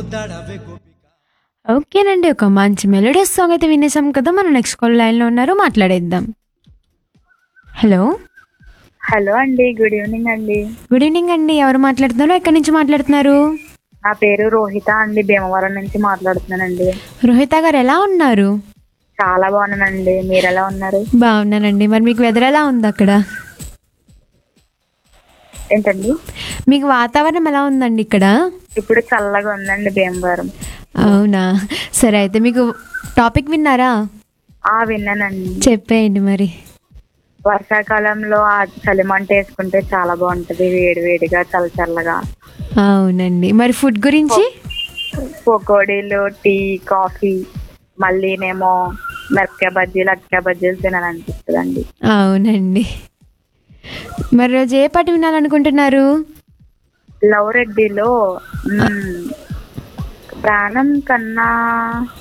ముద్దాడవే గోపిక ఓకేనండి ఒక మంచి మెలోడియస్ సాంగ్ అయితే వినేసాం కదా మన నెక్స్ట్ కాల్ లైన్లో ఉన్నారు మాట్లాడేద్దాం హలో హలో అండి గుడ్ ఈవినింగ్ అండి గుడ్ ఈవినింగ్ అండి ఎవరు మాట్లాడుతున్నారు ఎక్కడి నుంచి మాట్లాడుతున్నారు నా పేరు రోహిత అండి భీమవరం నుంచి మాట్లాడుతున్నానండి రోహిత గారు ఎలా ఉన్నారు చాలా బాగున్నానండి మీరు ఎలా ఉన్నారు బాగున్నానండి మరి మీకు వెదర్ ఎలా ఉంది అక్కడ ఏంటండి మీకు వాతావరణం ఎలా ఉందండి ఇక్కడ ఇప్పుడు చల్లగా ఉందండి భీమవరం అవునా సరే అయితే మీకు టాపిక్ విన్నారా ఆ విన్నానండి చెప్పేయండి మరి వర్షాకాలంలో ఆ చలిమంట వేసుకుంటే చాలా బాగుంటది వేడి వేడిగా చల్ల చల్లగా అవునండి మరి ఫుడ్ గురించి పకోడీలు టీ కాఫీ మళ్ళీనేమో మిరపకాయ బజ్జీలు అక్కాయ బజ్జీలు తినాలనిపిస్తుందండి అవునండి మరి రోజు ఏ పాట వినాలనుకుంటున్నారు లవ్ రెడ్డిలో మ్మ్, ప్రాణం కన్నా